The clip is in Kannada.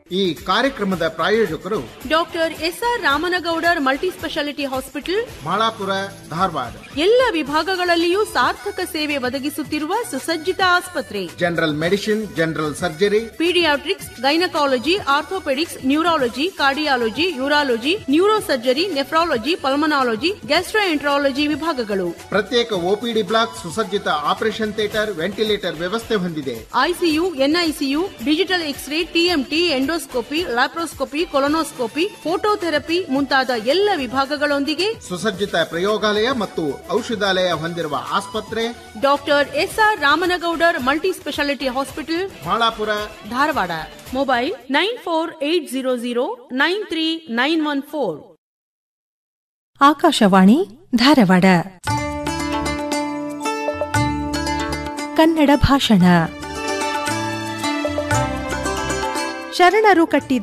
ಈ ಕಾರ್ಯಕ್ರಮದ ಪ್ರಾಯೋಜಕರು doctor SR Ramanagoudar multi speciality hospital Malapura Dharwad ಎಲ್ಲ ವಿಭಾಗಗಳಲ್ಲಿಯೂ ಸಾರ್ಥಕ ಸೇವೆ ಒದಗಿಸುತ್ತಿರುವ ಸುಸಜ್ಜಿತ ಆಸ್ಪತ್ರೆ general medicine general surgery paediatrics gynaecology orthopaedics neurology cardiology urology neuro surgery nephrology pulmonology gastroenterology ವಿಭಾಗಗಳು ಪ್ರತ್ಯೇಕ ಒಪಿಡಿ ಬ್ಲಾಕ್ ಸುಸಜ್ಜಿತ ಆಪರೇಷನ್ ಥಿಯೇಟರ್ ವೆಂಟಿಲೇಟರ್ ವ್ಯವಸ್ಥೆ ಹೊಂದಿದೆ ICU NICU digital X ray TMT endoscopy laparoscopy colonoscopy phototherapy ಮುಂತಾದ ಎಲ್ಲ ವಿಭಾಗಗಳೊಂದಿಗೆ ಸುಸಜ್ಜಿತ ಪ್ರಯೋಗಾಲಯ ಮತ್ತು ಔಷಧಾಲಯ ಹೊಂದಿರುವ ಆಸ್ಪತ್ರೆ doctor SR Ramanagoudar multi speciality hospital Malapura Dharwad mobile nine four eight zero zero nine three nine one four Akashvani Dharwad Kannada ಭಾಷಣ ಶರಣರು ಕಟ್ಟಿದ